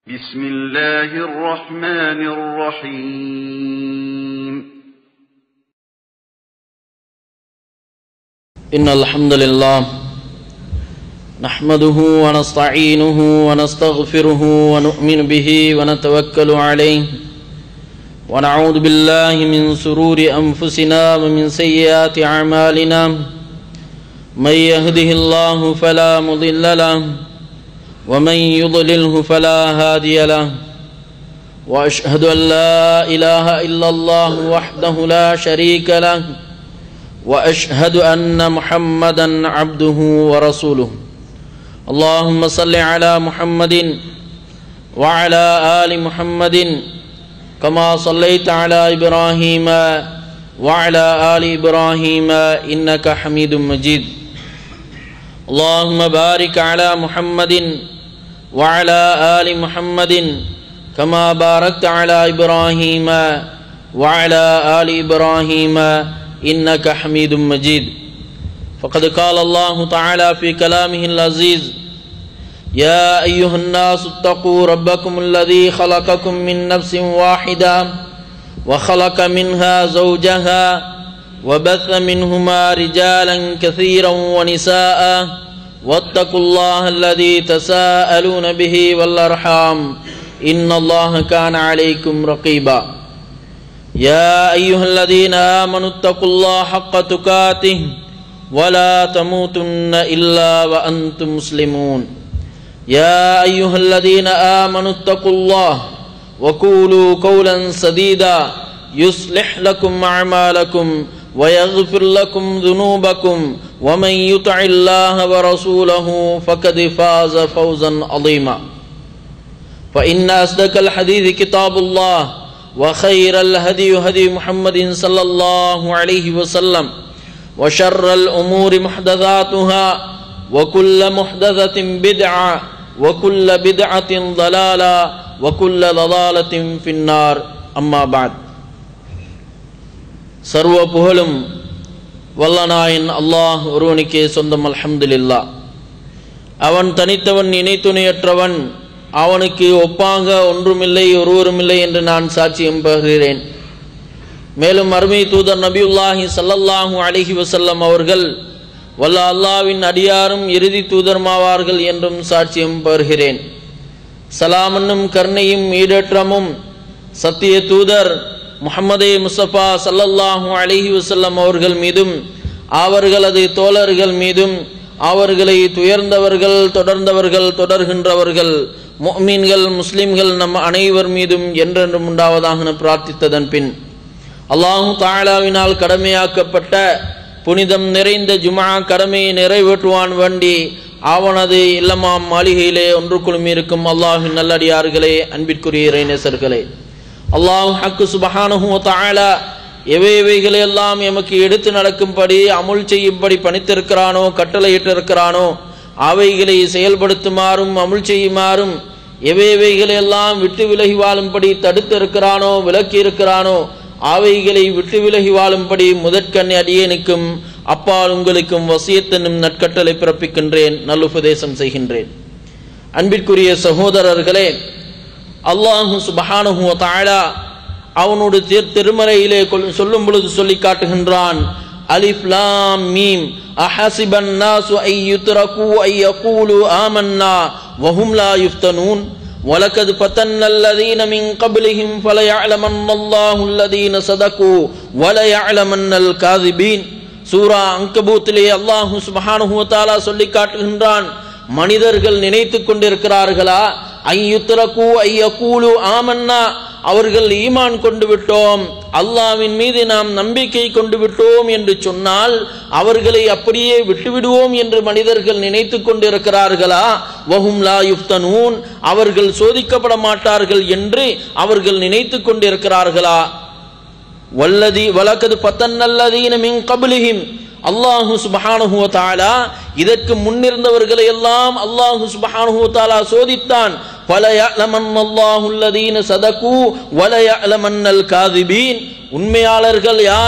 بسم الله الرحمن الرحيم إن الحمد لله نحمده ونستعينه ونستغفره ونؤمن به ونتوكل عليه ونعوذ بالله من سرور أنفسنا ومن سيئات أعمالنا من يهده الله فلا مضل له ومن يضلله فلا هادي له وأشهد أن لا إله إلا الله وحده لا شريك له واشهد ان محمدا عبده ورسوله اللهم صل على محمد وعلى ال محمد كما صليت على ابراهيم وعلى ال ابراهيم انك حميد مجيد اللهم بارك على محمد وعلى ال محمد كما باركت على ابراهيم وعلى ال ابراهيم إنك حميد مجيد فقد قال الله تعالى في كلامه العزيز يا أيها الناس اتقوا ربكم الذي خلقكم من نفس واحدة وخلق منها زوجها وبث منهما رجالا كثيرا ونساء واتقوا الله الذي تساءلون به والأرحام إن الله كان عليكم رقيبا يا أيها الذين آمنوا اتقوا الله حق تقاته ولا تموتن إلا وأنتم مسلمون يا أيها الذين آمنوا اتقوا الله وقولوا قولا سديدا يصلح لكم أعمالكم ويغفر لكم ذنوبكم ومن يطع الله ورسوله فقد فاز فوزا عظيما فإن أصدق الحديث كتاب الله وخير الهدي هدي محمد صلى الله عليه وسلم وشر الأمور محدثاتها وكل محدثة بدعة وكل بدعة ضلالة وكل ضلالة في النار أما بعد சர்வ புகழும் வல்லநாயன் அல்லாஹ் ஒருவனுக்கே சொந்தம் அல்ஹம்துலில்லா அவன் தனித்தவன் இணைத்துணையற்றவன் அவனுக்கு ஒப்பாக ஒன்றுமில்லை ஒருவருமில்லை என்று நான் சாட்சியம் பகிர்கிறேன் மேலும் அருமை தூதர் நபியுல்லாஹி சல்லல்லாஹூ அலிஹி வசல்லம் அவர்கள் வல்ல அல்லாவின் அடியாரும் இறுதி தூதர்மாவார்கள் என்றும் சாட்சியம் பகிர்கிறேன் சலாமன்னும் கருணையும் ஈடேற்றமும் சத்திய தூதர் முகமதே முசஃபா சல்லல்லாஹூ அலிஹி வசல்லம் அவர்கள் மீதும் அவர்களது தோழர்கள் மீதும் அவர்களை துயர்ந்தவர்கள் தொடர்ந்தவர்கள் தொடர்கின்றவர்கள் மொமீன்கள் முஸ்லிம்கள் நம் அனைவர் மீதும் என்றென்றும் உண்டாவதாக பிரார்த்தித்ததன் பின் அல்லாஹு தாலாவினால் கடமையாக்கப்பட்ட புனிதம் நிறைந்த ஜுமா கடமையை நிறைவேற்றுவான் வண்டி அவனது இல்லமாம் மாளிகையிலே ஒன்று குழுமி இருக்கும் அல்லாஹின் நல்லடியார்களே அன்பிற்குரிய இறைநேசர்களே அல்லாஹ் ஹக்கு சுபஹானஹு தாலா எவை எவைகளை எல்லாம் எமக்கு எடுத்து நடக்கும்படி அமுல் செய்யும்படி பணித்திருக்கிறானோ கட்டளையிட்டிருக்கிறானோ அவைகளை செயல்படுத்துமாறும் அமுல் செய்யுமாறும் எவைகளை எல்லாம் விட்டு விலகி வாழும்படி தடுத்து இருக்கிறானோ விலக்கி இருக்கிறானோ அவைகளை விட்டு விலகி வாழும்படி முதற்கண் அடியேனுக்கும் அப்பால் உங்களுக்கும் வசியத்தனும் நற்கட்டளை பிறப்பிக்கின்றேன் நல்லுபதேசம் செய்கின்றேன் அன்பிற்குரிய சகோதரர்களே அல்லாஹு சுபஹானுஹு தாழா அவனுடைய திருமறையிலே சொல்லும் பொழுது சொல்லி காட்டுகின்றான் அலிஃப் லாம் மீம் அஹசிபன் நாசு ஐ யுத்ரகு ஐ யகூலு ஆமன்னா வஹும் லா யுஃப்தனூன் ولقد فتنا الذين من قبلهم فليعلمن الله الذين صدقوا وليعلمن الكاذبين சூரா அங்கபூத்திலே அல்லாஹு சுபஹானுஹு வதஆலா சொல்லி காட்டுகின்றான் மனிதர்கள் நினைத்துக் கொண்டிருக்கிறார்களா ஐயுத்ரகு ஐயகூலு ஆமன்னா அவர்கள் ஈமான் கொண்டு விட்டோம் அல்லாவின் மீது நாம் நம்பிக்கை கொண்டு விட்டோம் என்று சொன்னால் அவர்களை அப்படியே விட்டுவிடுவோம் என்று மனிதர்கள் நினைத்து கொண்டிருக்கிறார்களா வஹும் லா யுஃப்தனூன் அவர்கள் சோதிக்கப்பட மாட்டார்கள் என்று அவர்கள் நினைத்து கொண்டிருக்கிறார்களா வல்லதி வலக்கது பத்தன்னல்லதீன மின் கபலிஹிம் அல்லாஹு சுபஹானுஹு தாலா இதற்கு முன்னிருந்தவர்களை எல்லாம் அல்லாஹு சுபஹானுஹு தாலா சோதித்தான் பல யலமன் அல்லாஹுல்லதீன சதகு வல யலமன்னல் காதிபீன் உண்மையாளர்கள் யார்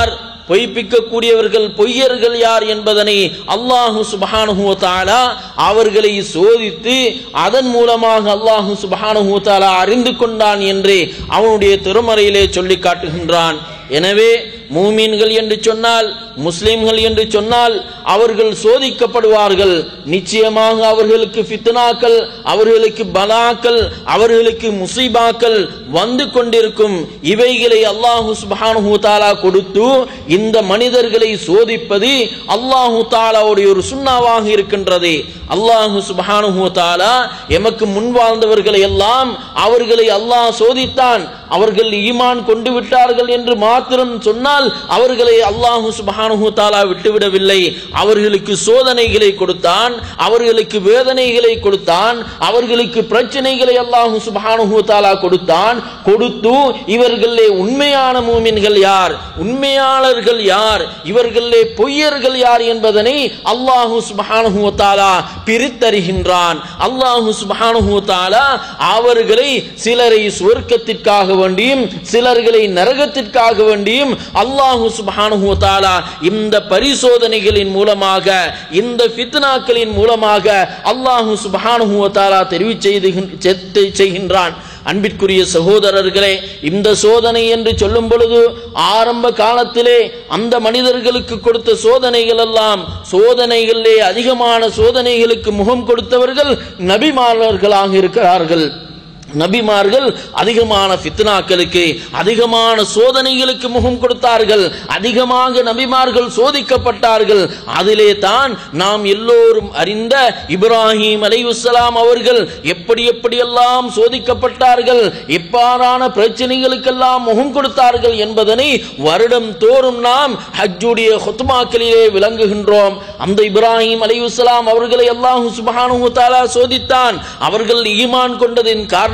பொய்ப்பிக்கக்கூடியவர்கள் பொய்யர்கள் யார் என்பதனை அல்லாஹு சுபஹானஹு வ தஆலா அவர்களை சோதித்து அதன் மூலமாக அல்லாஹு சுபஹானஹு வ தஆலா அறிந்து கொண்டான் என்று அவனுடைய திருமறையிலே சொல்லி காட்டுகின்றான் எனவே மூமீன்கள் என்று சொன்னால் முஸ்லிம்கள் என்று சொன்னால் அவர்கள் சோதிக்கப்படுவார்கள் நிச்சயமாக அவர்களுக்கு ஃபித்னாக்கள் அவர்களுக்கு பலாக்கள் அவர்களுக்கு முசீபாக்கள் வந்து கொண்டிருக்கும் இவைகளை அல்லாஹு சுப்ஹானஹு தஆலா கொடுத்து இந்த மனிதர்களை சோதிப்பது அல்லாஹு தஆலாவுடைய ஒரு சுண்ணாவாக இருக்கின்றது அல்லாஹு சுப்ஹானஹு தஆலா எமக்கு முன் வாழ்ந்தவர்களை எல்லாம் அவர்களை அல்லாஹ் சோதித்தான் அவர்கள் ஈமான் கொண்டு விட்டார்கள் என்று மாத்திரம் சொன்னால் அவர்களை அல்லாஹு சுபஹானஹு தாலா விட்டுவிடவில்லை அவர்களுக்கு சோதனைகளை கொடுத்தான் அவர்களுக்கு வேதனைகளை கொடுத்தான் அவர்களுக்கு பிரச்சனைகளை அல்லாஹு சுபஹானஹு தாலா கொடுத்தான் கொடுத்து இவர்களே உண்மையான மூமின்கள் யார் உண்மையாளர்கள் யார் இவர்களே பொய்யர்கள் யார் என்பதனை அல்லாஹு சுபஹானஹு தாலா பிரித்தறிகின்றான் அல்லாஹு சுபஹானஹு தாலா அவர்களை சிலரை சுவர்க்கத்திற்காக வேண்டியும் சிலர்களை நரகத்திற்காக வேண்டியும் அல்லாஹு சுப்ஹானஹு தஆலா இந்த பரிசோதனைகளின் மூலமாக இந்த ஃபித்னாக்களின் மூலமாக அல்லாஹு சுப்ஹானஹு தஆலா தெரிவு செய்து செய்கின்றான் அன்பிற்குரிய சகோதரர்களே இந்த சோதனை என்று சொல்லும் பொழுது ஆரம்ப காலத்திலே அந்த மனிதர்களுக்கு கொடுத்த சோதனைகள் எல்லாம் சோதனைகளிலே அதிகமான சோதனைகளுக்கு முகம் கொடுத்தவர்கள் நபிமாளர்களாக இருக்கிறார்கள் நபிமார்கள் அதிகமான ஃபித்னாக்களுக்கு அதிகமான சோதனைகளுக்கு முகம் கொடுத்தார்கள் அதிகமாக நபிமார்கள் சோதிக்கப்பட்டார்கள் அதிலே தான் நாம் எல்லோரும் அறிந்த இப்ராஹிம் அலையுஸ்ஸலாம் அவர்கள் எப்படி எப்படியெல்லாம் சோதிக்கப்பட்டார்கள் எவ்வாறான பிரச்சனைகளுக்கெல்லாம் முகம் கொடுத்தார்கள் என்பதனை வருடம் தோறும் நாம் ஹஜ்ஜுடைய ஹுத்மாக்களிலே விளங்குகின்றோம் அந்த இப்ராஹிம் அலையுஸ்ஸலாம் அவர்களை அல்லாஹு சுப்ஹானஹு தஆலா சோதித்தான் அவர்கள் ஈமான் கொண்டதின் காரணமாக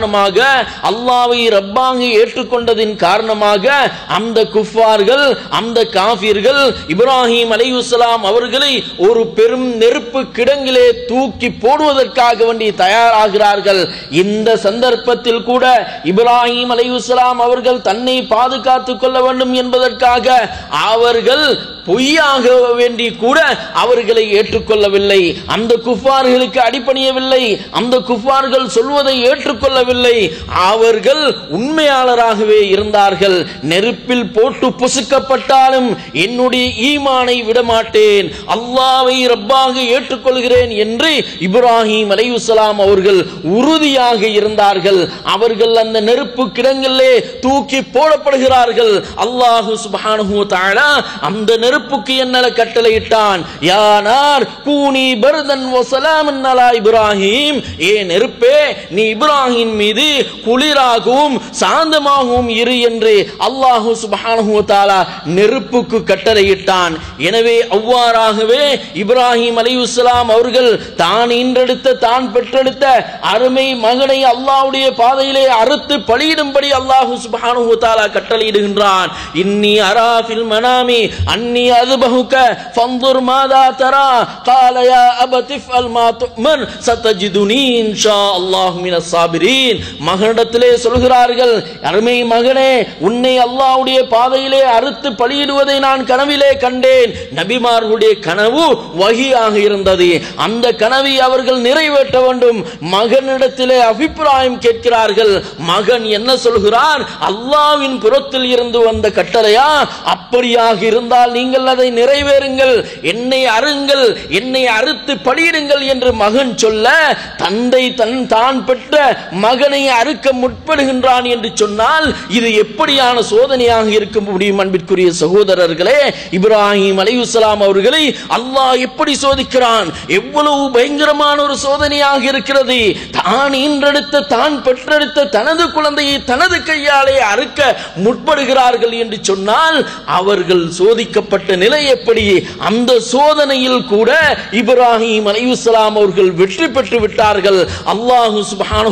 அல்லாவை ரப்பாக ஏற்றுக்கொண்டதின் காரணமாக அந்த குஃபார்கள் அந்த காஃபிர்கள் இப்ராஹிம் அலையுஸ்லாம் அவர்களை ஒரு பெரும் நெருப்பு கிடங்கிலே தூக்கி போடுவதற்காக வேண்டி தயாராகிறார்கள் இந்த சந்தர்ப்பத்தில் கூட இப்ராஹிம் அலையுஸ்லாம் அவர்கள் தன்னை பாதுகாத்துக் கொள்ள வேண்டும் என்பதற்காக அவர்கள் பொய்யாக வேண்டி கூட அவர்களை ஏற்றுக்கொள்ளவில்லை அந்த குஃபார்களுக்கு அடிப்பணியவில்லை அந்த குஃபார்கள் சொல்வதை ஏற்றுக்கொள்ளவில்லை அவர்கள் உண்மையாளராகவே இருந்தார்கள் நெருப்பில் போட்டு பொசுக்கப்பட்டாலும் என்னுடைய ஈமானை விடமாட்டேன் அல்லாவை ரப்பாக ஏற்றுக்கொள்கிறேன் என்று இப்ராஹிம் அலையுசலாம் அவர்கள் உறுதியாக இருந்தார்கள் அவர்கள் அந்த நெருப்பு கிடங்கிலே தூக்கி போடப்படுகிறார்கள் அல்லாஹு சுப்ஹானஹு தஆலா அந்த நெருப்புக்கு என்ன கட்டளையிட்டான் யானார் கூனி பர்தன் வசலாமன் அலா இப்ராஹிம் ஏ நெருப்பே நீ இப்ராஹிம் மீது குளிராகவும் சாந்தமாகவும் இரு என்று அல்லாஹு சுப்ஹானஹு தஆலா நெருப்புக்கு கட்டளையிட்டான் எனவே அவ்வாறாகவே இப்ராஹிம் அலைஹிஸ்ஸலாம் அவர்கள் தான் ஈன்றெடுத்த தான் பெற்றெடுத்த அருமை மகனை அல்லாஹ்வுடைய பாதையிலே அறுத்து பலியிடும்படி அல்லாஹு சுப்ஹானஹு தஆலா கட்டளையிடுகின்றான் இன்னி அரா ஃபில் மனாமி அன்னி அதுபஹுக ஃபன்துர் மாதா தரா قال يا أبت افعل ما تؤمر ستجدني إن شاء الله من الصابرين மகனிடத்திலே சொல்கிறார்கள் அருமை மகனே உன்னை அல்லாஹ்வுடைய பாதையிலே அறுத்து பலியிடுவதை நான் கனவிலே கண்டேன் நபிமார்களுடைய கனவு வகியாக இருந்தது அந்த கனவை அவர்கள் நிறைவேற்ற வேண்டும் மகனிடத்திலே அபிப்பிராயம் கேட்கிறார்கள் மகன் என்ன சொல்கிறார் அல்லாவின் புறத்தில் இருந்து வந்த கட்டளையா அப்படியாக இருந்தால் நீங்கள் அதை நிறைவேறுங்கள் என்னை அருங்கள் என்னை அறுத்து பலியிடுங்கள் என்று மகன் சொல்ல தந்தை தன் தான் பெற்ற மகனை அறுக்க முற்படுகின்றான் என்று சொன்னால் இது எப்படியான சோதனையாக இருக்க முடியும் அன்பிற்குரிய சகோதரர்களே இப்ராஹிம் அலையுஸ்லாம் அவர்களை அல்லாஹ் எப்படி சோதிக்கிறான் எவ்வளவு பயங்கரமான ஒரு சோதனையாக இருக்கிறது தான் ஈன்றெடுத்த தான் பெற்றெடுத்த தனது குழந்தையை தனது கையாலே அறுக்க முற்படுகிறார்கள் என்று சொன்னால் அவர்கள் சோதிக்கப்பட்ட நிலை எப்படி அந்த சோதனையில் கூட இப்ராஹிம் அலையுஸ்லாம் அவர்கள் வெற்றி பெற்று விட்டார்கள் அல்லாஹு சுப்ஹானஹு வ தஆலா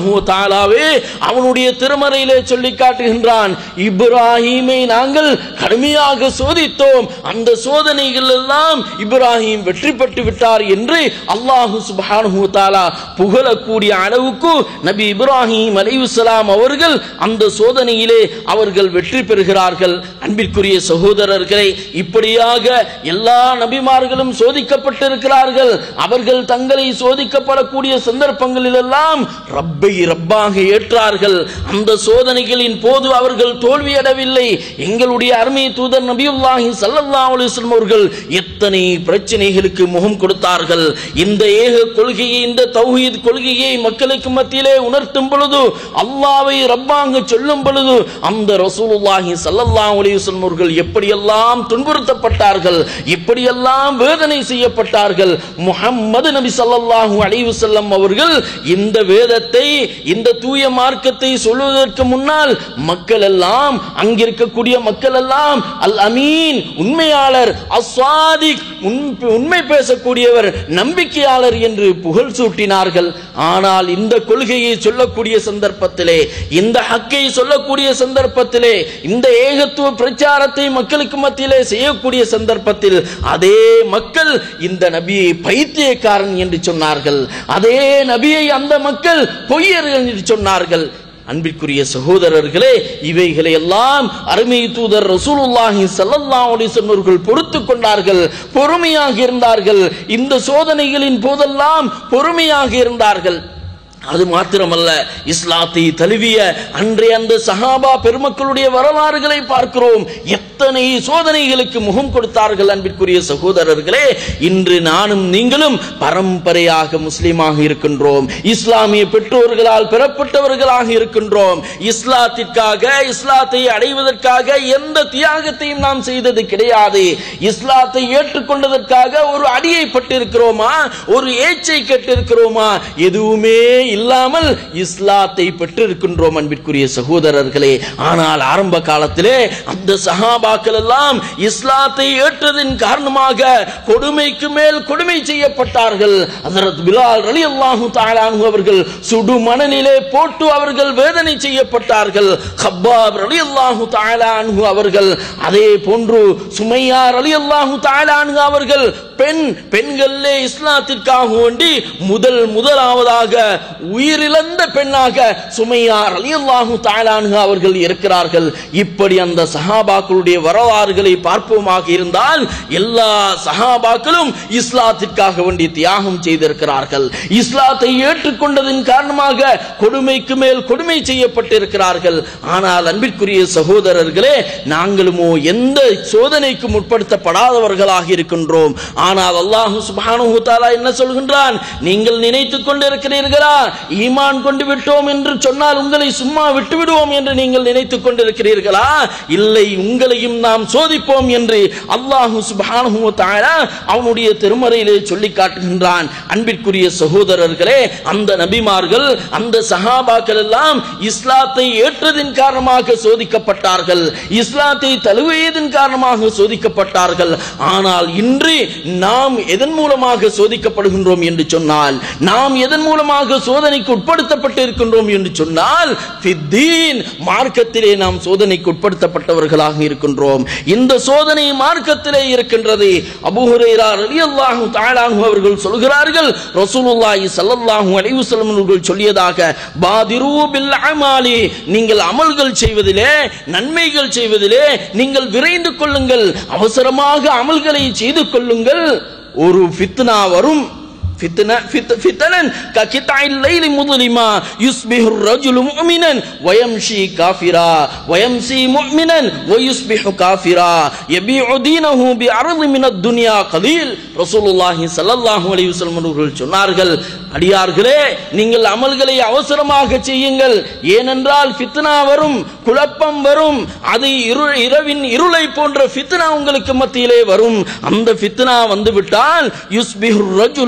தாலாவே அவனுடைய திருமறையிலே சொல்லி காட்டுகின்றான் இப்ராஹீமை நாங்கள் கடுமையாக சோதித்தோம் அந்த சோதனைகள் எல்லாம் இப்ராஹிம் வெற்றி பெற்று விட்டார் என்று அல்லாஹு சுப்ஹானஹு தாலா புகழக்கூடிய அளவுக்கு நபி இப்ராஹிம் அலைஹிஸ்ஸலாம் அவர்கள் அந்த சோதனையிலே அவர்கள் வெற்றி பெறுகிறார்கள் அன்பிற்குரிய சகோதரர்களே இப்படியாக எல்லா நபிமார்களும் சோதிக்கப்பட்டிருக்கிறார்கள் அவர்கள் தங்களை சோதிக்கப்படக்கூடிய சந்தர்ப்பங்களிலெல்லாம் ரப்பை ரப்பாக ஏற்றார்கள் அந்த சோதனைகளின் போது அவர்கள் தோல்வியடையவில்லை எங்களுடைய அருமை தூதர் நபியுல்லாஹி ஸல்லல்லாஹு அலைஹி வஸல்லம் அவர்கள் எத்தனை பிரச்சனைகளுக்கு முகம் கொடுத்தார்கள் இந்த ஏக கொள்கையை இந்த தௌஹீத் கொள்கையை மக்களுக்கு மத்தியிலே உணர்த்தும் பொழுது அல்லாஹ்வை ரப்பாக சொல்லும் பொழுது அந்த ரசூலுல்லாஹி ஸல்லல்லாஹு அலைஹி வஸல்லம் அவர்கள் எப்படியெல்லாம் துன்புறுத்தப்பட்டார்கள் எப்படியெல்லாம் வேதனை செய்யப்பட்டார்கள் முஹம்மது நபி ஸல்லல்லாஹு அலைஹி வஸல்லம் அவர்கள் இந்த வேதத்தை இந்த தூய மார்க்கத்தை சொல்வதற்கு முன்னால் மக்கள் எல்லாம் அங்கிருக்கக்கூடிய மக்கள் எல்லாம் அல் அமீன் உண்மையாளர் அஸ்வாதிக் உண்மை பேசக்கூடியவர் நம்பிக்கையாளர் என்று புகழ் சூட்டினார்கள் ஆனால் இந்த கொள்கையை சொல்லக்கூடிய சந்தர்ப்பத்திலே இந்த ஹக்கை சொல்லக்கூடிய சந்தர்ப்பத்திலே இந்த ஏகத்துவ பிரச்சாரத்தை மக்களுக்கு மத்தியிலே செய்யக்கூடிய சந்தர்ப்பத்தில் அதே மக்கள் இந்த நபியை பைத்தியக்காரன் என்று சொன்னார்கள் அதே நபியை அந்த மக்கள் பொய்யர்கள் என்று சொன்னார்கள் அன்பிற்குரிய சகோதரர்களே இவைகளை எல்லாம் அருமை தூதர் ரசூலுல்லாஹி ஸல்லல்லாஹு அலைஹி வஸல்லம் அவர்கள் பொறுத்து கொண்டார்கள் பொறுமையாக இருந்தார்கள் இந்த சோதனைகளின் போதெல்லாம் பொறுமையாக இருந்தார்கள் அது மாத்திரமல்ல இஸ்லாத்தை தழுவிய அன்றைய அந்த சஹாபா பெருமக்களுடைய வரலாறுகளை பார்க்கிறோம் எத்தனை சோதனைகளுக்கு முகம் கொடுத்தார்கள் அன்பிற்குரிய சகோதரர்களே இன்று நானும் நீங்களும் பரம்பரையாக முஸ்லீமாக இருக்கின்றோம் இஸ்லாமிய பெற்றோர்களால் பெறப்பட்டவர்களாக இருக்கின்றோம் இஸ்லாத்திற்காக இஸ்லாத்தை அடைவதற்காக எந்த தியாகத்தையும் நாம் செய்தது கிடையாது இஸ்லாத்தை ஏற்றுக்கொண்டதற்காக ஒரு அடியை பட்டிருக்கிறோமா ஒரு ஏச்சை கேட்டிருக்கிறோமா எதுவுமே இல்லாமல் இஸ்லாத்தை பெற்றிருக்கின்றோம் அன்பிற்குரிய சகோதரர்களே ஆனால் ஆரம்ப காலத்திலே அந்த சஹாபாக்கள் எல்லாம் இஸ்லாத்தை ஏற்றதின் காரணமாக கொடுமைக்கு மேல் கொடுமை செய்யப்பட்டார்கள் ஹஜரத் பிலால் ரலியல்லாஹு தஆலா அன்ஹு அவர்கள் சுடு மணலிலே போட்டு அவர்கள் வேதனை செய்யப்பட்டார்கள் ஹப்பாப் ரலியல்லாஹு தஆலா அன்ஹு அவர்கள் அதே போன்று சுமையா ரலியல்லாஹு தஆலா அன்ஹு அவர்கள் பெண் பெண்களிலே இஸ்லாத்திற்காக வேண்டி முதல் முதலாவதாக உயிரிழந்த பெண்ணாக சுமையார் அலியல்லாஹு தாலானு அவர்கள் இருக்கிறார்கள் இப்படி அந்த சஹாபாக்களுடைய வரலாறுகளை பார்ப்போமாக இருந்தால் எல்லா சஹாபாக்களும் இஸ்லாத்திற்காக வேண்டி தியாகம் செய்திருக்கிறார்கள் இஸ்லாத்தை ஏற்றுக்கொண்டதின் காரணமாக கொடுமைக்கு மேல் கொடுமை செய்யப்பட்டிருக்கிறார்கள் ஆனால் அன்பிற்குரிய சகோதரர்களே நாங்களுமோ எந்த சோதனைக்கும் உட்படுத்தப்படாதவர்களாக இருக்கின்றோம் ஆனால் அல்லாஹு சுப்ஹானஹு தஆலா என்ன சொல்கின்றான் நீங்கள் நினைத்துக் கொண்டிருக்கிறீர்களா ஈமான் கொண்டு விட்டோம் என்று சொன்னால் உங்களை சும்மா விட்டு விடுவோம் என்று நீங்கள் நினைத்துக் கொண்டிருக்கிறீர்களா இல்லை உங்களையும் நாம் சோதிப்போம் என்று அல்லாஹு சுப்ஹானஹு தஆலா அவனுடைய திருமறையிலே சொல்லி காட்டுகின்றான் அன்பிற்குரிய சகோதரர்களே அந்த நபிமார்கள் அந்த சஹாபாக்கள் எல்லாம் இஸ்லாத்தை ஏற்றதின் காரணமாக சோதிக்கப்பட்டார்கள் இஸ்லாத்தை தழுவியதன் காரணமாக சோதிக்கப்பட்டார்கள் ஆனால் இன்று நாம் எதன் மூலமாக சோதிக்கப்படுகின்றோம் என்று சொன்னால் நாம் எதன் மூலமாக சோதனைக்கு உட்படுத்தப்பட்டு இருக்கின்றோம் என்று சொன்னால் ஃபித்தீன் மார்க்கத்திலே நாம் சோதனைக்கு உட்படுத்தப்பட்டவர்களாக இருக்கின்றோம் இந்த சோதனை மார்க்கத்திலே இருக்கின்றது அபூ ஹுரைரா ரலியல்லாஹு தஆலா அன்ஹு அவர்கள் சொல்கிறார்கள் ரசூலுல்லாஹி ஸல்லல்லாஹு அலைஹி வஸல்லம் அவர்கள் சொல்லியதாக பாதிரு பில் அமாலி நீங்கள் அமல்கள் செய்வதிலே நன்மைகள் செய்வதிலே நீங்கள் விரைந்து கொள்ளுங்கள் அவசரமாக அமல்களை செய்து கொள்ளுங்கள் ஒரு ஃபித்னா வரும் فتنة فت- فتنا كقطع الليل مظلما يصبح الرجل مؤمنا ويمشي كافرا ويمسي مؤمنا ويصبح كافرا يبيع دينه بعرض من الدنيا قليل رسول الله صلى الله عليه وسلم அவர்கள் சொன்னார்கள் அடியார்களே நீங்கள் அமல்களை அவசரமாக செய்யுங்கள் ஏனென்றால் ஃபித்னா வரும் குழப்பம் வரும் அது இரு இரவின் இருளை போன்ற ஃபித்னா உங்களுக்கு மத்தியிலே வரும் அந்த ஃபித்னா வந்து விட்டால் யுஸ்பிஹு ரஜுலும்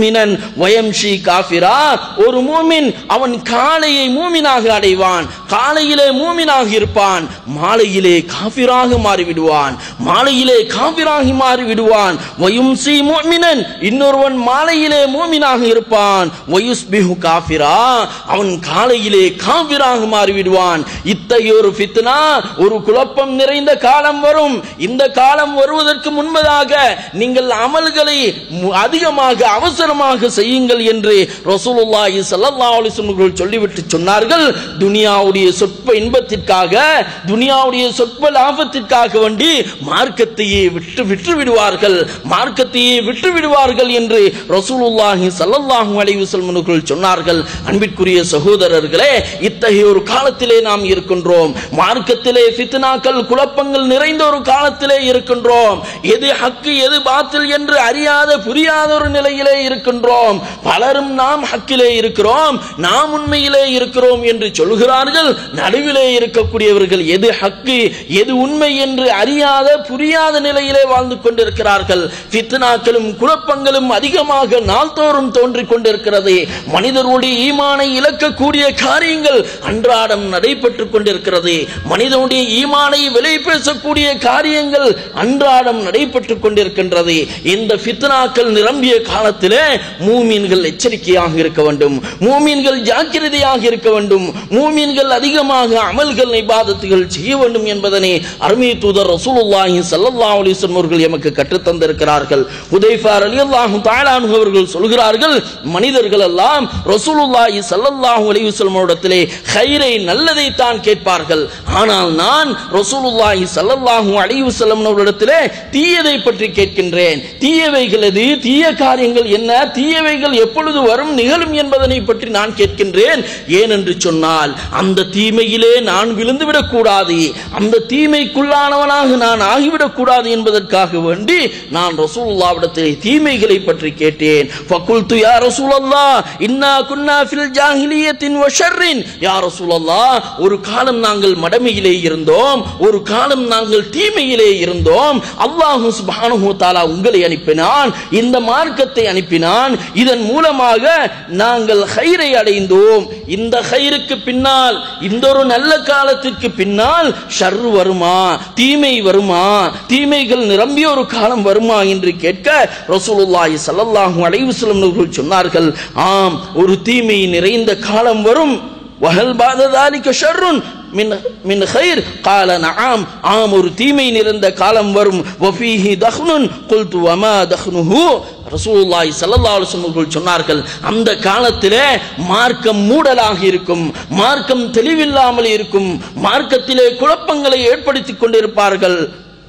முஃமினன் வயம்ஷி காஃபிரா ஒரு மூமின் அவன் காலையை மூமினாக அடைவான் காலையிலே மூமினாக இருப்பான் மாலையிலே காஃபிராக மாறிவிடுவான் மாலையிலே காஃபிராகி மாறிவிடுவான் வயும்சி முஃமினன் இன்னொருவன் மாலையிலே மூமினாக இருப்பான் வயுஸ்பிஹு காஃபிரா அவன் காலையிலே காஃபிராக மாறிவிடுவான் இத்தகைய ஒரு ஃபித்னா ஒரு குழப்பம் நிறைந்த காலம் வரும் இந்த காலம் வருவதற்கு முன்பதாக நீங்கள் அமல்களை மு- அதிகமாக அவசரமாக செய்யுங்கள் என்று ரசூலுல்லாஹி ஸல்லல்லாஹு அலைஹி வஸல்லம் அவர்கள் சொல்லிவிட்டு சொன்னார்கள் துனியாவுடைய சொற்ப இன்பத்திற்காக துனியாவுடைய சொற்ப லாபத்திற்காக வேண்டி மார்க்கத்தையே விட்டு விட்டு விடுவார்கள் மார்க்கத்தையே விட்டு விடுவார்கள் என்று ரசூலுல்லாஹி ஸல்லல்லாஹு அலைஹி வஸல்லம் அவர்கள் சொன்னார்கள் அன்பிற்குரிய சகோதரர்களே இத்தகைய ஒரு காலத்திலே நாம் இருக்கின்றோம் மார்க்கத்திலே ஃபித்னாக்கள் குழப்பங்கள் நிறைந்த ஒரு காலத்திலே இருக்கின்றோம் எது ஹக்கு எது பாத்தில் என்று அறியாத புரியாத ஒரு நிலையிலே இருக்கின்றோம் பலரும் நாம் ஹக்கிலே இருக்கிறோம் நாம் உண்மையிலே இருக்கிறோம் என்று சொல்கிறார்கள் நடுவிலே இருக்கக்கூடியவர்கள் எது ஹக்கு எது உண்மை என்று அறியாத புரியாத நிலையிலே வாழ்ந்து கொண்டிருக்கிறார்கள் ஃபித்னாக்களும் குழப்பங்களும் அதிகமாக நாள்தோறும் தோன்றிக் கொண்டிருக்கிறது மனிதருடைய ஈமானை இழக்கக்கூடிய காரியங்கள் அன்றாடம் நடைபெற்றுக் கொண்டிருக்கிறது மனிதனுடைய ஈமானை விலை பேசக்கூடிய காரியங்கள் அன்றாடம் நடைபெற்றுக் கொண்டிருக்கின்றது இந்த ஃபித்னாக்கள் நிரம்பிய காலத்திலே மூமீன்கள் எச்சரிக்கையாக இருக்க வேண்டும் மூமீன்கள் ஜாக்கிரதையாக இருக்க வேண்டும் மூமீன்கள் அதிகமாக அமல்கள் இபாதத்துகள் செய்ய வேண்டும் என்பதனை அருமை தூதர் ரசூலுல்லாஹி ஸல்லல்லாஹு அலைஹி வஸல்லம் அவர்கள் எமக்கு கற்றுத் தந்திருக்கிறார்கள் ஹுதைஃபா ரலியல்லாஹு தஆலா அன்ஹு அவர்கள் சொல்கிறார்கள் மனிதர்கள் எல்லாம் ரசூலுல்லாஹி ஸல்லல்லாஹு அலைஹி வஸல்லம் இடத்திலே ஹைரை நல்லதை தான் கேட்பார்கள் ஆனால் நான் ரசூலுல்லாஹி ஸல்லல்லாஹு அலைஹி வஸல்லம் அவர்களிடத்திலே தீயதை பற்றி கேட்கின்றேன் தீயவைகள் எது தீய காரியங்கள் என்ன தீயவைகள் எப்பொழுது வரும் நிகழும் என்பதனை பற்றி நான் கேட்கின்றேன் ஏனென்று சொன்னால் அந்த தீமையிலே நான் விழுந்துவிடக் கூடாது அந்த தீமைக்குள்ளானவனாக நான் ஆகிவிடக் கூடாது என்பதற்காக வேண்டி நான் ரசூலுல்லாவிடத்திலே தீமைகளை பற்றி கேட்டேன் ஃபகுல்து யா ரசூலல்லாஹ் இன்னா குன்னா ஃபில் ஜாஹிலியத்தின் வ ஷர்ரின் யா ரசூலல்லாஹ் ஒரு காலம் நாங்கள் மடமையிலே இருந்தோம் ஒரு காலம் நாங்கள் தீமையிலே இருந்தோம் அல்லாஹு சுப்ஹானஹு தஆலா உங்களை அனுப்பினான் இந்த மார்க்கத்தை அனுப்பினான் இதன் மூலமாக நாங்கள் ஹைரை அடைந்தோம் இந்த ஹைருக்கு பின்னால் இந்த ஒரு நல்ல காலத்திற்கு பின்னால் ஷர் வருமா தீமை வருமா தீமைகள் நிரம்பிய ஒரு காலம் வருமா என்று கேட்க ரசூலுல்லாஹி ஸல்லல்லாஹு அலைஹி வஸல்லம் அவர்கள் சொன்னார்கள் ஆம் ஒரு தீமை நிறைந்த காலம் வரும் வஹல் பாத தாலிக ஷர்ருன் மின் மின் ஹைர் கால நஆம் ஆம் ஒரு தீமை நிறைந்த காலம் வரும் வஃபீஹி தஹ்னுன் குல்து வமா தஹ்னுஹு ரசூலுல்லாஹி ஸல்லல்லாஹு அலைஹி வஸல்லம் அவர்கள் சொன்னார்கள் அந்த காலத்திலே மார்க்கம் மூடலாக இருக்கும் மார்க்கம் தெளிவில்லாமல் இருக்கும் மார்க்கத்திலே குழப்பங்களை ஏற்படுத்திக் கொண்டிருப்பார்கள்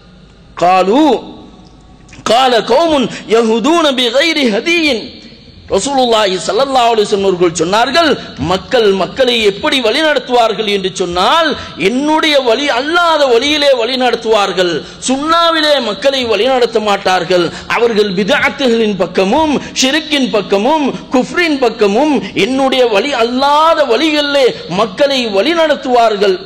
காலு கால கௌமுன் யஹுதூன பிகைரி ஹதியின் ரசூலுல்லாஹி ஸல்லல்லாஹு அலைஹி வஸல்லம் அவர்கள் சொன்னார்கள் மக்கள் மக்களை எப்படி வழி நடத்துவார்கள் என்று சொன்னால் என்னுடைய வழி அல்லாத வழியிலே வழி நடத்துவார்கள் சுண்ணாவிலே மக்களை வழி நடத்த மாட்டார்கள் அவர்கள் பிதஅத்துகளின் பக்கமும் ஷிருக்கின் பக்கமும் குஃப்ரின் பக்கமும் என்னுடைய வழி அல்லாத வழிகளிலே மக்களை வழி நடத்துவார்கள்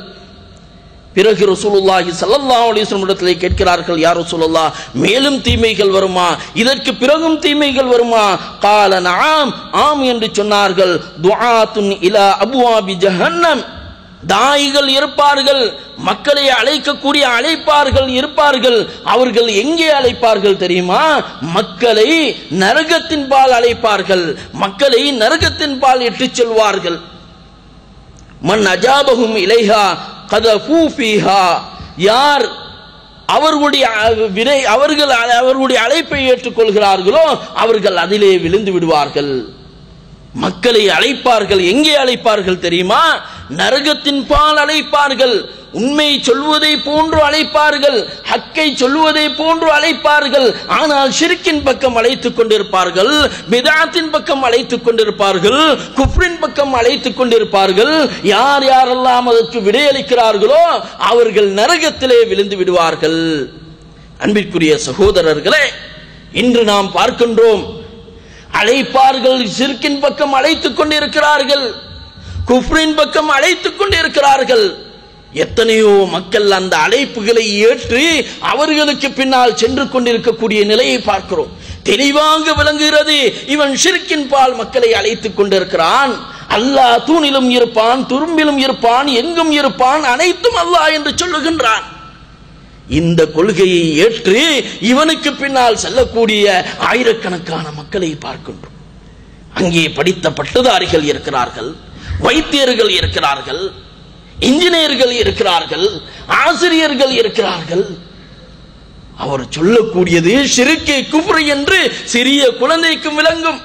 பிறகு ரசூலுல்லாஹி ஸல்லல்லாஹு அலைஹி வஸல்லம் இடத்திலே கேட்கிறார்கள் யார் ரசூலுல்லாஹ் மேலும் தீமைகள் வருமா இதற்கு பிறகும் தீமைகள் வருமா கால நஆம் ஆம் என்று சொன்னார்கள் துஆத்துன் இலா அபுவாபி ஜஹன்னம் தாயிகள் இருப்பார்கள் மக்களை அழைக்கக்கூடிய அழைப்பார்கள் இருப்பார்கள் அவர்கள் எங்கே அழைப்பார்கள் தெரியுமா மக்களை நரகத்தின் பால் அழைப்பார்கள் மக்களை நரகத்தின் பால் இட்டுச் செல்வார்கள் மன் அஜாபகும் இலைஹா கதஃபூ ஃபீஹா யார் அவர்களுடைய அ- விரை அவர்கள் அ- அவர்களுடைய அழைப்பை ஏற்றுக்கொள்கிறார்களோ அவர்கள் அதிலே விழுந்து விடுவார்கள் மக்களை அழைப்பார்கள் எங்கே அழைப்பார்கள் தெரியுமா நரகத்தின் பால் அழைப்பார்கள் உண்மை சொல்வதை போன்று அழைப்பார்கள் ஹக்கை சொல்வதை போன்று அழைப்பார்கள் ஆனால் ஷிர்கின் பக்கம் அழைத்துக் கொண்டிருப்பார்கள் பிதாத்தின் பக்கம் அழைத்துக் கொண்டிருப்பார்கள் குஃப்ரின் பக்கம் அழைத்துக் கொண்டிருப்பார்கள் யார் யாரெல்லாம் அதற்கு விடையளிக்கிறார்களோ அவர்கள் நரகத்திலே விழுந்து விடுவார்கள் அன்பிற்குரிய சகோதரர்களே இன்று நாம் பார்க்கின்றோம் அழைப்பார்கள் சிற்கின் பக்கம் அழைத்துக் கொண்டிருக்கிறார்கள் குஃப்ரின் பக்கம் அழைத்துக் கொண்டிருக்கிறார்கள் எத்தனையோ மக்கள் அந்த அழைப்புகளை ஏற்று அவர்களுக்கு பின்னால் சென்று கொண்டிருக்கக்கூடிய நிலையை பார்க்கிறோம் தெளிவாக விளங்குகிறது இவன் ஷிர்கின் பால் மக்களை அழைத்துக் கொண்டிருக்கிறான் அல்லாஹ் தூணிலும் இருப்பான் துரும்பிலும் இருப்பான் எங்கும் இருப்பான் அனைத்தும் அல்லாஹ் என்று சொல்லுகின்றான் இந்த கொள்கையை ஏற்று இவனுக்கு பின்னால் செல்லக்கூடிய ஆயிரக்கணக்கான மக்களை பார்க்கின்றோம் அங்கே படித்த பட்டதாரிகள் இருக்கிறார்கள் வைத்தியர்கள் இருக்கிறார்கள் இன்ஜினியர்கள் இருக்கிறார்கள் ஆசிரியர்கள் இருக்கிறார்கள் அவர் சொல்லக்கூடியது ஷிருக்கே குஃப்ரு என்று சிறிய குழந்தைக்கும் விளங்கும்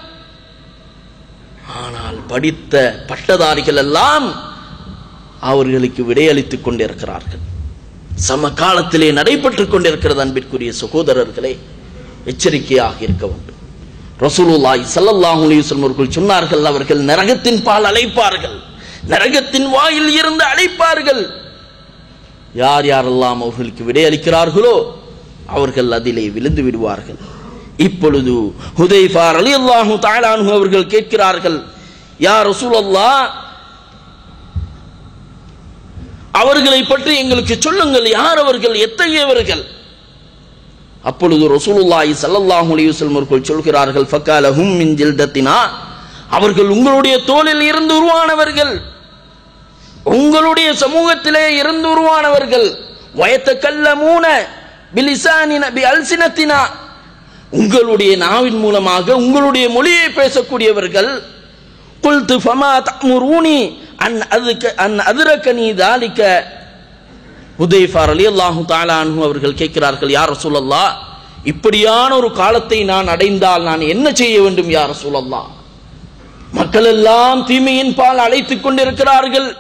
ஆனால் படித்த பட்டதாரிகள் எல்லாம் அவர்களுக்கு விடையளித்துக் கொண்டிருக்கிறார்கள் சமகாலத்திலே நடைபெற்றுக் கொண்டிருக்கிறது அன்பிற்குரிய சகோதரர்களே எச்சரிக்கையாக இருக்க வேண்டும் ரசூலுல்லாஹி ஸல்லல்லாஹு அலைஹி வஸல்லம் அவர்கள் சொன்னார்கள் அவர்கள் நரகத்தின் பால் அழைப்பார்கள் நரகத்தின் வாயில் இருந்து அழைப்பார்கள் யார் யாரெல்லாம் அவர்களுக்கு விடையளிக்கிறார்களோ அவர்கள் அதிலே விழுந்து விடுவார்கள் இப்பொழுது ஹுதைஃபா ரலியல்லாஹு தஆலா அன்ஹு அவர்கள் கேட்கிறார்கள் யா ரசூலல்லாஹ் அவர்களை பற்றி எங்களுக்கு சொல்லுங்கள் யார் அவர்கள் எத்தகையவர்கள் அப்பொழுது ரசூலுல்லாஹி ஸல்லல்லாஹு அலைஹி வஸல்லம் அவர்கள் சொல்கிறார்கள் ஃபகாலஹும் மின் ஜில்தத்தினா அவர்கள் உங்களுடைய தோலில் இருந்து உருவானவர்கள் உங்களுடைய சமூகத்திலே இருந்து உருவானவர்கள் வயத்தக்கல்லமூன பிலிசானின பி அல்சினத்தினா உங்களுடைய நாவின் மூலமாக உங்களுடைய மொழியை பேசக்கூடியவர்கள் குல்து ஃபமா தமுரூனி அன் அதுக்க அன் அதிரக்கனி தாலிக்க உதய்ஃபா ரலியல்லாஹு தஆலா அன்ஹு அவர்கள் கேட்கிறார்கள் யார் ரசூலல்லாஹ் இப்படியான ஒரு காலத்தை நான் அடைந்தால் நான் என்ன செய்ய வேண்டும் யார் ரசூலல்லாஹ் மக்கள் எல்லாம் தீமையின் பால் அழைத்துக் கொண்டிருக்கிறார்கள்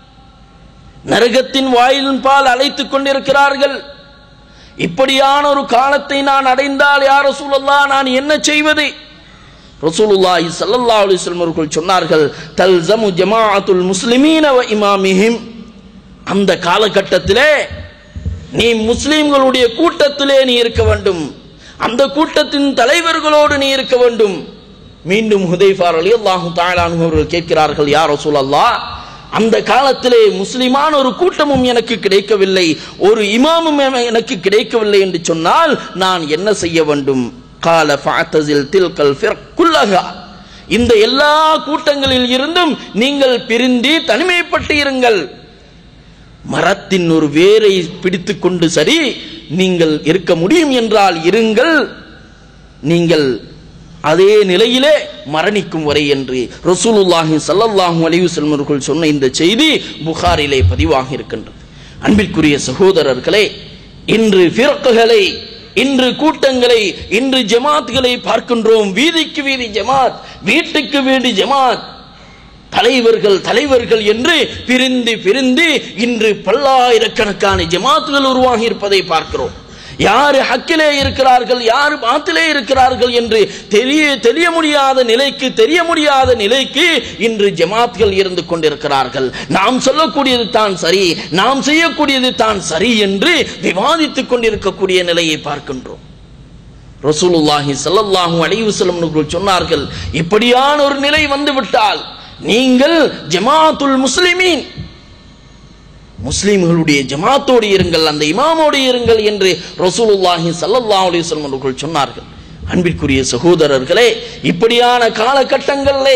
நரகத்தின் வாயிலின் பால் அழைத்துக் கொண்டிருக்கிறார்கள் இப்படியான ஒரு காலத்தை நான் அடைந்தால் யார் ரசூலல்லாஹ் நான் என்ன செய்வது ரசூலுல்லாஹி ஸல்லல்லாஹு அலைஹி வஸல்லம் அவர்கள் சொன்னார்கள் தல்சமு ஜமாஅத்துல் முஸ்லிமீன வ இமாமிஹிம் அந்த காலகட்டத்திலே நீ முஸ்லிம்களுடைய கூட்டத்திலே நீ இருக்க வேண்டும் அந்த கூட்டத்தின் தலைவர்களோடு நீ இருக்க வேண்டும் மீண்டும் ஹுதைஃபா ரலியல்லாஹு தஆலா அன்ஹு அவர்கள் கேட்கிறார்கள் யா ரசூலல்லாஹ் அந்த காலத்திலே முஸ்லிமான ஒரு கூட்டமும் எனக்கு கிடைக்கவில்லை ஒரு இமாமும் எனக்கு கிடைக்கவில்லை என்று சொன்னால் நான் என்ன செய்ய வேண்டும் கால ஃபஅத்தஸில் தில்கல் ஃபிர்க் குல்லஹா இந்த எல்லா கூட்டங்களில் இருந்தும் நீங்கள் பிரிந்து தனிமைப்பட்டு இருங்கள் மரத்தின் ஒரு வேரை பிடித்துக் கொண்டு சரி நீங்கள் இருக்க முடியும் என்றால் இருங்கள் நீங்கள் அதே நிலையிலே மரணிக்கும் வரை என்று ரசூலுல்லாஹி ஸல்லல்லாஹு அலைஹி வஸல்லம் அவர்கள் சொன்ன இந்த செய்தி புகாரிலே பதிவாக இருக்கின்றது அன்பிற்குரிய சகோதரர்களே இன்று ஃபிர்குகளை இன்று கூட்டங்களை இன்று ஜமாத்களை பார்க்கின்றோம் வீதிக்கு வீதி ஜமாத் வீட்டுக்கு வீடு ஜமாத் தலைவர்கள் தலைவர்கள் என்று பிரிந்து பிரிந்து இன்று பல்லாயிரக்கணக்கான ஜமாத்துகள் உருவாகி இருப்பதை பார்க்கிறோம் யாரு ஹக்கிலே இருக்கிறார்கள் யாரு பாத்திலே இருக்கிறார்கள் என்று தெரிய தெரிய முடியாத நிலைக்கு தெரிய முடியாத நிலைக்கு இன்று ஜமாத்கள் இருந்து கொண்டிருக்கிறார்கள் நாம் சொல்லக்கூடியது தான் சரி நாம் செய்யக்கூடியது தான் சரி என்று விவாதித்துக் கொண்டிருக்கக்கூடிய நிலையை பார்க்கின்றோம் ரசூலுல்லாஹி ஸல்லல்லாஹு அலைஹி வஸல்லம் அவர்கள் சொன்னார்கள் இப்படியான ஒரு நிலை வந்து விட்டால் நீங்கள் ஜமாத்துல் முஸ்லிமீன் முஸ்லிம்களுடைய ஜமாத்தோடு இருங்கள் அந்த இமாமோடு இருங்கள் என்று ரசூலுல்லாஹி ஸல்லல்லாஹு அலைஹி வஸல்லம் அவர்கள் சொன்னார்கள் அன்பிற்குரிய சகோதரர்களே இப்படியான காலகட்டங்களிலே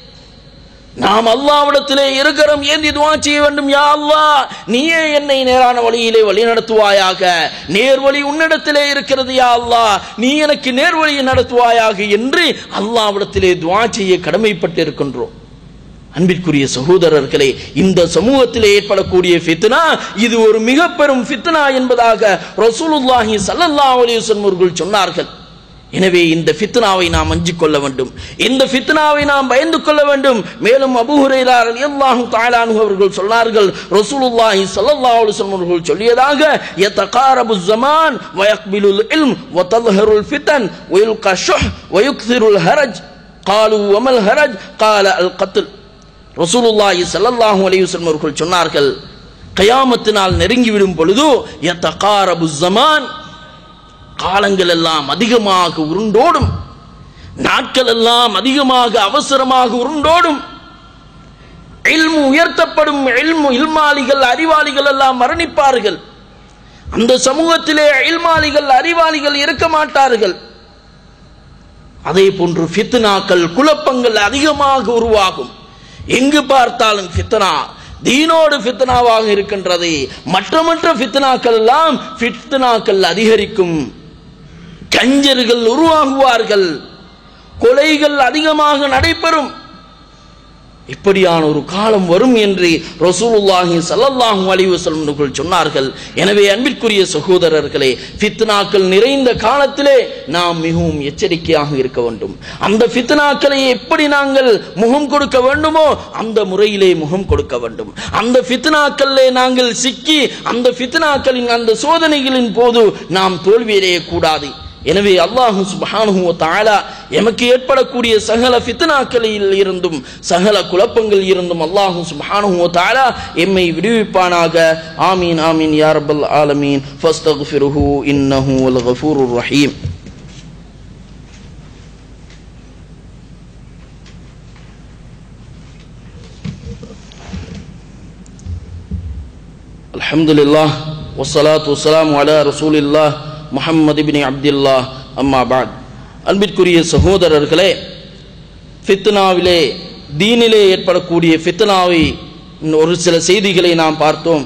நாம் அல்லாவிடத்திலே இருக்கிறோம் ஏந்தி துவா செய்ய வேண்டும் யா அல்லாஹ் நீயே என்னை நேரான வழியிலே வழி நடத்துவாயாக நேர்வழி உன்னிடத்திலே இருக்கிறது யா அல்லாஹ் நீ எனக்கு நேர்வழியை நடத்துவாயாக என்று அல்லாவிடத்திலே துவா செய்ய கடமைப்பட்டு இருக்கின்றோம் அன்பிற்குரிய சகோதரர்களே இந்த சமூகத்திலே ஏற்படக்கூடிய ஃபித்னா இது ஒரு மிக பெரும் ஃபித்னா என்பதாக ரசூலுல்லாஹி ஸல்லல்லாஹு அலைஹி வஸல்லம் அவர்கள் சொன்னார்கள் எனவே இந்த ஃபித்னாவை நாம் அஞ்சிக் கொள்ள வேண்டும் இந்த ஃபித்னாவை நாம் பயந்து கொள்ள வேண்டும் மேலும் அபூ ஹுரைரா ரலியல்லாஹு தஆலா அன்ஹு அவர்கள் சொன்னார்கள் ரசூலுல்லாஹி ஸல்லல்லாஹு அலைஹி வஸல்லம் அவர்கள் சொல்லியதாக யதகாரபு ஸமான் வ யக்பிலுல் இல்ம் வ தظهرுல் ஃபிதன் வ யுல்கா ஷுஹ் வ யுக்திருல் ஹரஜ் قالوا وما الهرج قال القتل ரசூலுல்லாஹி ஸல்லல்லாஹு அலைஹி வஸல்லம் அவர்கள் சொன்னார்கள் கயாமத்து நாள் நெருங்கிவிடும் பொழுது யதகாரபு ஸமான் காலங்கள் எல்லாம் அதிகமாக உருண்டோடும் நாட்கள் எல்லாம் அதிகமாக அவசரமாக உருண்டோடும் இல்மு உயர்த்தப்படும் இல்மு இல்மாலிகள் அறிவாளிகள் எல்லாம் மரணிப்பார்கள் அந்த சமூகத்திலே இல்மாலிகள் அறிவாளிகள் இருக்க மாட்டார்கள் அதே போன்று ஃபித்னாக்கள் குழப்பங்கள் அதிகமாக உருவாகும் எங்கு பார்த்தாலும் ஃபித்னா தீனோடு ஃபித்னாவாக இருக்கின்றது மற்ற மற்ற ஃபித்னாக்கள் எல்லாம் ஃபித்னாக்கள் அதிகரிக்கும் கஞ்சர்கள் உருவாகுவார்கள் கொலைகள் அதிகமாக நடைபெறும் இப்படியான ஒரு காலம் வரும் என்று ரசூலுல்லாஹி ஸல்லல்லாஹு அலைஹி வஸல்லம் அவர்கள் சொன்னார்கள் எனவே அன்பிற்குரிய சகோதரர்களே ஃபித்னாக்கள் நிறைந்த காலத்திலே நாம் மிகவும் எச்சரிக்கையாக இருக்க வேண்டும் அந்த ஃபித்னாக்களை எப்படி நாங்கள் முகம் கொடுக்க வேண்டுமோ அந்த முறையிலே முகம் கொடுக்க வேண்டும் அந்த ஃபித்னாக்களிலே நாங்கள் சிக்கி அந்த ஃபித்னாக்களின் அந்த சோதனைகளின் போது நாம் தோல்வியடைய கூடாது எனவே அல்லாஹு சுப்ஹானஹு வ தஆலா எமக்கு ஏற்படக்கூடிய சகல ஃபித்னாக்களில் இருந்தும் சகல குழப்பங்கள் இருந்தும் அல்லாஹு சுப்ஹானஹு வ தஆலா எம்மை விடுவிப்பானாக ஆமீன் ஆமீன் யா ரப்பல் ஆலமீன் ஃபஸ்தக்ஃபிருஹு இன்னஹு வல் கஃபூருர் ரஹீம் الحمد لله والصلاة والسلام على رسول الله முஹம்மது பின் அப்துல்லா அம்மா பாத் அன்பிற்குரிய சகோதரர்களே ஃபித்னாவிலே தீனிலே ஏற்படக்கூடிய ஃபித்னாவை ஒரு சில செய்திகளை நாம் பார்த்தோம்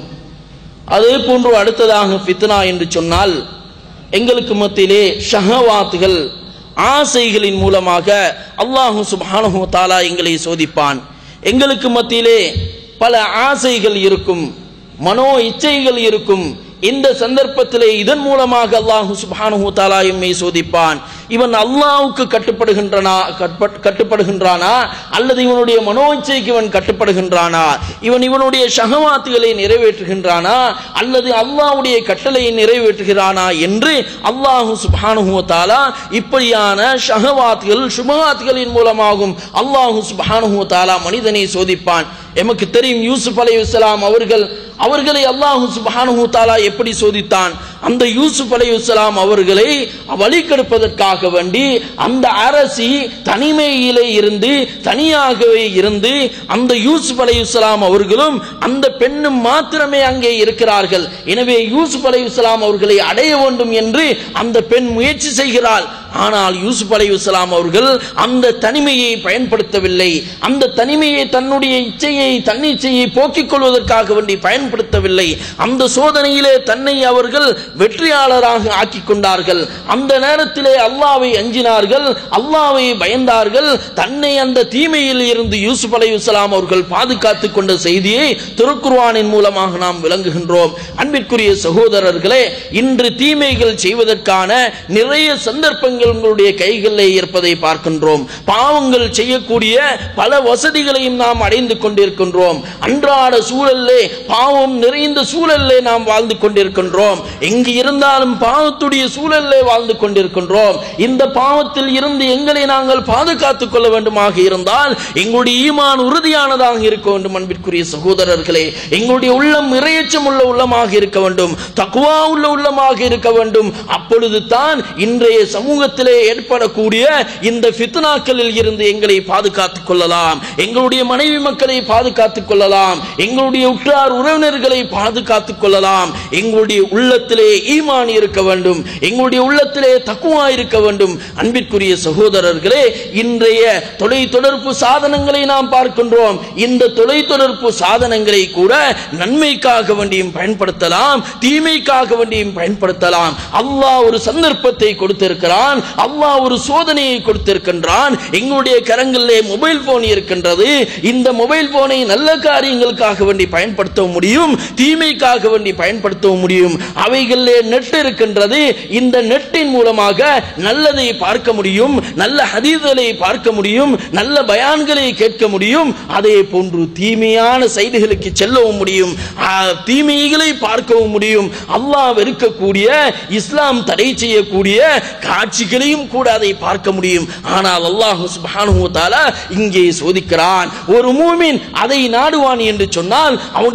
அதே போன்று அடுத்ததாக ஃபித்னா என்று சொன்னால் எங்களுக்கு மத்தியிலே ஷஹவாத்துகள் ஆசைகளின் மூலமாக அல்லாஹு சுப்ஹானஹு தாலா எங்களை சோதிப்பான் எங்களுக்கு மத்தியிலே பல ஆசைகள் இருக்கும் மனோ இச்சைகள் இருக்கும் இந்த சந்தர்ப்பத்திலே இதன் மூலமாக அல்லாஹு சுப்ஹானஹு தஆலா எம்மை சோதிப்பான் இவன் அல்லாஹ்வுக்கு கட்டுப்படுகின்றனா கட்பட்- கட்டுப்படுகின்றானா அல்லது இவனுடைய மனோச்சைக்கு இவன் கட்டுப்படுகின்றானா இவன் இவனுடைய ஷஹவாத்துகளை நிறைவேற்றுகின்றானா அல்லது அல்லாஹ்வுடைய கட்டளையை நிறைவேற்றுகிறானா என்று அல்லாஹு சுப்ஹானஹு தஆலா இப்படியான ஷஹவாத்துகள் சுபஹாத்துகளின் மூலமாகும் அல்லாஹு சுப்ஹானஹு தஆலா மனிதனை சோதிப்பான் எமக்கு தெரியும் யூசுப் அலைஹிஸ்ஸலாம் அவர்கள் அவர்களை அல்லாஹு சுப்ஹானஹு தஆலா எப்படி சோதித்தான் அந்த யூசுப் அலைஹிஸ்ஸலாம் அவர்களை வழிகெடுப்பதற்காக வேண்டி அந்த அரசி தனிமையிலே இருந்து தனியாகவே இருந்து அந்த யூசுப் அலைஹிஸ்ஸலாம் அவர்களும் அந்த பெண்ணும் மாத்திரமே அங்கே இருக்கிறார்கள் எனவே யூசுப் அலைஹிஸ்ஸலாம் அவர்களை அடைய வேண்டும் என்று அந்த பெண் முயற்சி செய்கிறாள் ஆனால் யூசுப் அலைஹிஸ்ஸலாம் அவர்கள் அந்த தனிமையை பயன்படுத்தவில்லை அந்த தனிமையை தன்னுடைய இச்சையை தன்னிச்சையை போக்கிக் கொள்வதற்காக வேண்டி பயன்படுத்தவில்லை அந்த சோதனையிலே தன்னை அவர்கள் வெற்றியாளராக ஆக்கிக் கொண்டார்கள் அந்த நேரத்திலே அல்லாவை அஞ்சினார்கள் அல்லாவை பயந்தார்கள் தன்னை அந்த தீமையில் இருந்து யூசுப் அலைஹிஸ்ஸலாம் அவர்கள் பாதுகாத்துக் கொண்ட செய்தியை திருக்குர்ஆனின் மூலமாக நாம் விளங்குகின்றோம் அன்பிற்குரிய சகோதரர்களே இன்று தீமைகள் செய்வதற்கான நிறைய சந்தர்ப்பங்கள் உங்களுடைய கைகளிலே இருப்பதை பார்க்கின்றோம் பாவங்கள் செய்யக்கூடிய பல வசதிகளையும் நாம் அடைந்து கொண்டிருக்கின்றோம் அன்றாட சூழல்லே பாவம் நிறைந்த சூழல்லே நாம் வாழ்ந்து கொண்டிருக்கின்றோம் எங்கு இருந்தாலும் பாவத்துடைய சூழல்லே வாழ்ந்து கொண்டிருக்கின்றோம் இந்த பாவத்தில் இருந்து எங்களை நாங்கள் பாதுகாத்துக் கொள்ள வேண்டுமாக இருந்தால் எங்களுடைய ஈமான் உறுதியானதாக இருக்க வேண்டும் அன்பிற்குரிய சகோதரர்களே எங்களுடைய உள்ளம் இறையச்சம் உள்ள உள்ளமாக இருக்க வேண்டும் தக்குவா உள்ள உள்ளமாக இருக்க வேண்டும் அப்பொழுது தான் இன்றைய சமூகத்திலே ஏற்படக்கூடிய இந்த ஃபித்னாக்களில் இருந்து எங்களை பாதுகாத்துக் கொள்ளலாம் எங்களுடைய மனைவி மக்களை பாதுகாத்துக் கொள்ளலாம் எங்களுடைய உற்றார் உறவினர்களை பாதுகாத்துக் கொள்ளலாம் எங்களுடைய உள்ளத்திலே ஈமான் இருக்க வேண்டும் எங்களுடைய உள்ளத்திலே தக்குவா இருக்க வேண்டும் அன்பிற்குரிய சகோதரர்களே இன்றைய தொலைத்தொடர்பு சாதனங்களை நாம் பார்க்கின்றோம் இந்த தொலைத்தொடர்பு சாதனங்களை கூட நன்மைக்காக வேண்டியும் பயன்படுத்தலாம் தீமைக்காக வேண்டியும் பயன்படுத்தலாம் அல்லாஹ் ஒரு சந்தர்ப்பத்தை கொடுத்திருக்கிறான் அல்லாஹ் ஒரு சோதனையை கொடுத்திருக்கின்றான் எங்களுடைய கரங்களிலே மொபைல் போன் இருக்கின்றது இந்த மொபைல் போனை நல்ல காரியங்களுக்காக வேண்டி பயன்படுத்த முடியும் தீமைக்காக வேண்டி பயன்படுத்த முடியும் அவைகளிலே நெட் இருக்கின்றது இந்த நெட்டின் மூலமாக நல்லதை பார்க்க முடியும் நல்ல ஹதீதலை பார்க்க முடியும் நல்ல பயான்களை கேட்க முடியும் அதே போன்று தீமையான செய்திகளுக்கு செல்லவும் முடியும் ஆ, தீமைகளை பார்க்கவும் முடியும் அல்லாஹ் வெறுக்கக்கூடிய இஸ்லாம் தடை செய்யக்கூடிய காட்சிகளையும் கூட அதை பார்க்க முடியும் ஆனால் அல்லாஹ் சுப்ஹானஹு வ தஆலா இங்கே சோதிக்கிறான் ஒரு மூமின் அதை நாடுவான் என்று சொன்னால் அவனுடைய உள்ளத்தில்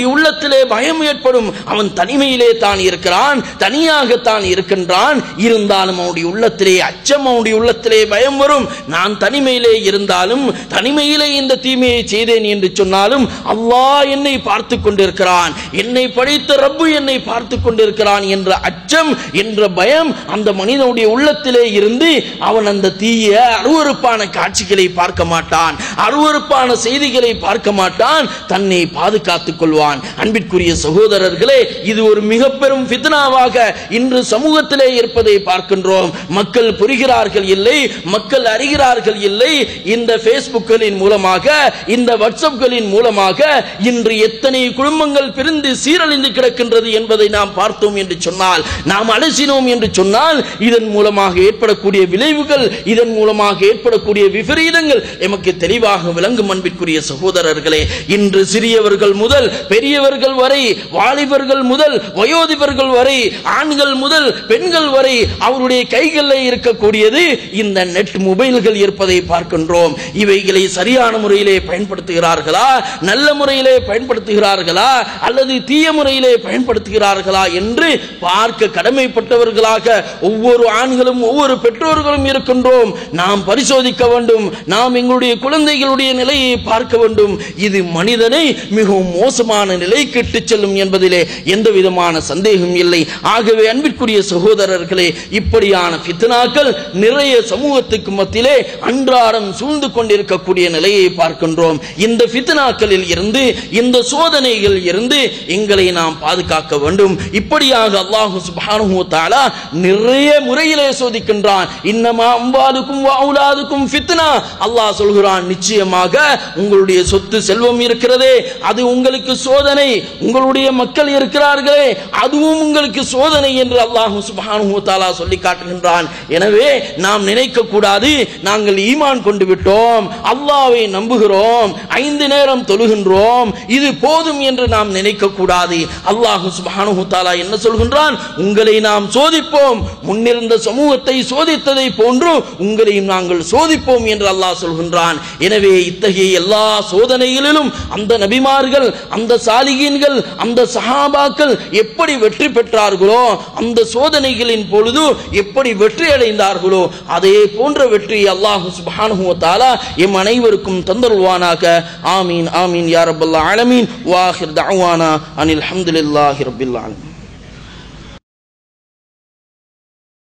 உள்ளத்திலே பயம் ஏற்படும் அவன் தனிமையிலே தான் இருக்கிறான் தனியாகத்தான் இருக்கின்றான் இருந்தாலும் அவனுடைய உள்ளத்திலே அச்சம் அவனுடைய உள்ளத்திலே பயம் வரும் நான் தனிமையிலே இருந்தாலும் தனிமையிலே இந்த தீமையை செய்தேன் என்று சொன்னாலும் அல்லாஹ் என்னை பார்த்து கொண்டிருக்கிறான் என்னை படைத்த ரப்பு என்னை பார்த்து கொண்டிருக்கிறான் என்ற அச்சம் என்ற பயம் அந்த மனிதனுடைய உள்ளத்திலே இருந்து அவன் அந்த தீய அருவருப்பான காட்சிகளை பார்க்க மாட்டான் அருவருப்பான செய்திகளை பார்க்க மாட்டான் தன்னை பாதுகாத்துக் கொள்வான் அன்பிற்குரிய சகோதரர்களே இது ஒரு மிக பெரும் ஃபித்னாவாக இன்று சமூகத்திலே இருப்பதை பார்க்கின்றோம் மக்கள் புரிகிறார்கள் இல்லை மக்கள் அறிகிறார்கள் இல்லை இந்த பேஸ்புக்களின் மூலமாக இந்த வாட்ஸ்அப்களின் மூலமாக இன்று எத்தனை குடும்பங்கள் பிரிந்து சீரழிந்து கிடக்கின்றது என்பதை நாம் பார்த்தோம் என்று சொன்னால் நாம் அலசினோம் என்று சொன்னால் இதன் மூலமாக ஏற்படக்கூடிய விளைவுகள் இதன் மூலமாக ஏற்படக்கூடிய விபரீதங்கள் எமக்கு தெளிவாக விளங்கும் அன்பிற்குரிய சகோதரர்களே இன்று சிறியவர்கள் முதல் பெரியவர்கள் வரை வாலிபர்கள் முதல் வயோதிபர்கள் வரை ஆண்கள் முதல் பெண்கள் வரை அவருடைய கைகளில் இருக்கக்கூடியது இந்த நெட் மொபைல்கள் இருப்பதை பார்க்கின்றோம் இவைகளை சரியான முறையிலே பயன்படுத்துகிறார்களா நல்ல முறையிலே பயன்படுத்துகிறார்களா அல்லது தீய முறையிலே பயன்படுத்துகிறார்களா என்று பார்க்க கடமைப்பட்டவர்களாக ஒவ்வொரு ஆண்களும் ஒவ்வொரு பெற்றோர்களும் இருக்கின்றோம் நாம் பரிசோதிக்க வேண்டும் நாம் எங்களுடைய குழந்தைகளுடைய நிலையை பார்க்க வேண்டும் இது மனிதனை மிகவும் மோசமான நிலைக்கு இட்டுச் செல்லும் என்பதிலே எந்த விதமான சந்தேகம் இல்லை ஆகவே அன்பிற்குரிய சகோதரர்களே இப்படியான ஃபித்னாக்கள் நிறைய சமூகத்துக்கு மத்தியிலே அன்றாடம் சூழ்ந்து கொண்டிருக்கக்கூடிய நிலையை பார்க்கின்றோம் இந்த ஃபித்னாக்களில் இருந்து இந்த சோதனைகள் இருந்து எங்களை நாம் பாதுகாக்க வேண்டும் இப்படியாக அல்லாஹு சுப்ஹானஹு வ தஆலா நிறைய முறையிலே சோதிக்கின்றான் இன்னமா அம்பாலுக்கும் வஅவுலாதுக்கும் ஃபித்னா அல்லாஹ் சொல்கிறான் நிச்சயமாக உங்களுடைய சொத்து செல்வம் இருக்கிறதே அது உங்களுக்கு சோதனை உங்களுடைய மக்கள் இருக்கிறார்களே அதுவும் உங்களுக்கு சோதனை என்று அல்லாஹு சுப்ஹானஹு வ தஆலா சொல்லி காட்டுகின்றான் எனவே நாம் நினைக்க கூடாது நாங்கள் ஈமான் கொண்டு விட்டோம் அல்லாஹ்வை நம்புகிறோம் ஐந்து நேரம் தொழுகின்றோம் இது போதும் என்று நாம் நினைக்க கூடாது அல்லாஹு சுப்ஹானஹு வ தஆலா என்ன சொல்கின்றான் உங்களை நாம் சோதிப்போம் முன்னிருந்த சமூகத்தை சோதித்ததை போன்று உங்களையும் நாங்கள் சோதிப்போம் என்று அல்லாஹ் சொல்கின்றான் எனவே இத்தகைய எல்லா சோதனைகளிலும் அந்த நபிமார்கள் அந்த சாலிகீன்கள் அந்த சஹாபாக்கள் எப்படி வெற்றி பெற்றார்களோ அந்த சோதனைகளின் பொழுது எப்படி வெற்றி அடைந்தார்களோ அதே போன்ற வெற்றி அல்லாஹு சுப்ஹானஹு வ தஆலா எம் அனைவருக்கும் தந்தருவானாக ஆமீன் ஆமீன் யா ரப்பல் ஆலமீன் வாஹிர் தஅவானா அனில் ஹம்துலில்லாஹி ரப்பில் ஆலமீன்